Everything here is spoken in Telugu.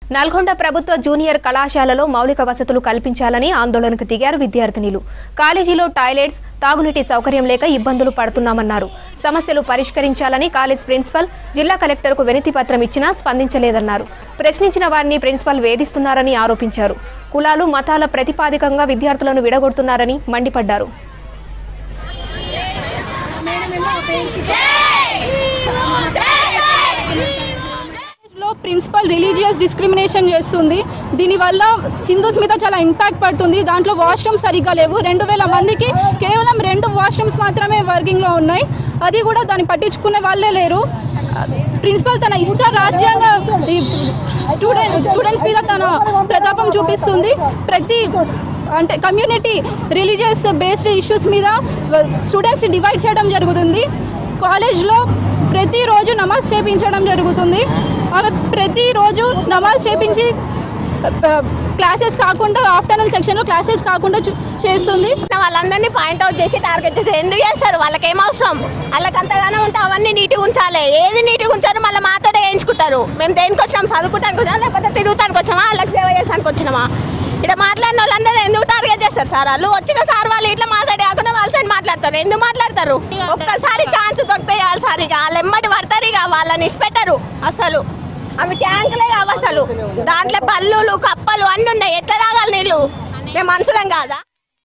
నల్గొండ ప్రభుత్వ జూనియర్ కళాశాలలో మౌలిక వసతులు కల్పించాలని ఆందోళనకు దిగారు విద్యార్థినిలు కాలేజీలో టాయిలెట్స్ తాగునీటి సౌకర్యం లేక ఇబ్బందులు పడుతున్నామన్నారు సమస్యలు పరిష్కరించాలని కాలేజ్ ప్రిన్సిపల్ జిల్లా కలెక్టర్కు వినతి పత్రం ఇచ్చినా స్పందించలేదన్నారు ప్రశ్నించిన వారిని ప్రిన్సిపల్ వేధిస్తున్నారని ఆరోపించారు కులాలు మతాల ప్రతిపాదికంగా విద్యార్థులను విడగొడుతున్నారని మండిపడ్డారు లో ప్రిన్సిపల్ రిలీజియస్ డిస్క్రిమినేషన్ చేస్తుంది దీనివల్ల హిందూస్ మీద చాలా ఇంపాక్ట్ పడుతుంది దాంట్లో వాష్రూమ్స్ సరిగ్గా లేవు రెండు వేల మందికి కేవలం రెండు వాష్రూమ్స్ మాత్రమే వర్కింగ్లో ఉన్నాయి అది కూడా దాన్ని పట్టించుకునే వాళ్ళే లేరు ప్రిన్సిపల్ తన ఇష్ట రాజ్యాంగ ఈ స్టూడెంట్ స్టూడెంట్స్ మీద తన ప్రతాపం చూపిస్తుంది ప్రతి అంటే కమ్యూనిటీ రిలీజియస్ బేస్డ్ ఇష్యూస్ మీద స్టూడెంట్స్ని డివైడ్ చేయడం జరుగుతుంది కాలేజ్లో ప్రతిరోజు నమాజ్ చేపించడం జరుగుతుంది ఆమె ప్రతిరోజు నమాజ్ చేపించి క్లాసెస్ కాకుండా ఆఫ్టర్నూన్ సెక్షన్లో క్లాసెస్ కాకుండా చూ- చేస్తుంది వాళ్ళందరినీ పాయింట్ అవుట్ చేసి టార్గెట్ చేసి ఎందుకు చేస్తారు వాళ్ళకి ఏం అవసరం వాళ్ళకి అంతగానో ఉంటే అవన్నీ నీట్గా ఉంచాలి ఏది నీట్గా ఉంచారో మళ్ళీ మాతోనే వేయించుకుంటారు మేము దేనికి వచ్చినాం చదువుకుంటానికి వచ్చామా లేకపోతే తిరుగుతానికి వచ్చామా వాళ్ళకి సేవ చేసానికి వచ్చినామా ఇక్కడ మాట్లాడిన వాళ్ళందరూ ఎందుకు టార్గెట్ చేస్తారు సార్ వాళ్ళు వచ్చిన సార్ వాళ్ళు ఇట్లా మా సైడ్ కాకుండా వాళ్ళ సైడ్ మాట్లాడతారు ఎందుకు మాట్లాడతారు ఒక్కసారి ఛాన్స్ దొరికితే చాలు సార్ ఇక వాళ్ళు ఎమ్మటి పడతారు ఇక వాళ్ళని ఇష్టపెట్టరు అసలు అవి ట్యాంకులే కావు అసలు దాంట్లో పల్లులు కప్పలు అన్నీ ఉన్నాయి ఎట్లా తాగాలి నీళ్ళు మేము మనుషులం కాదా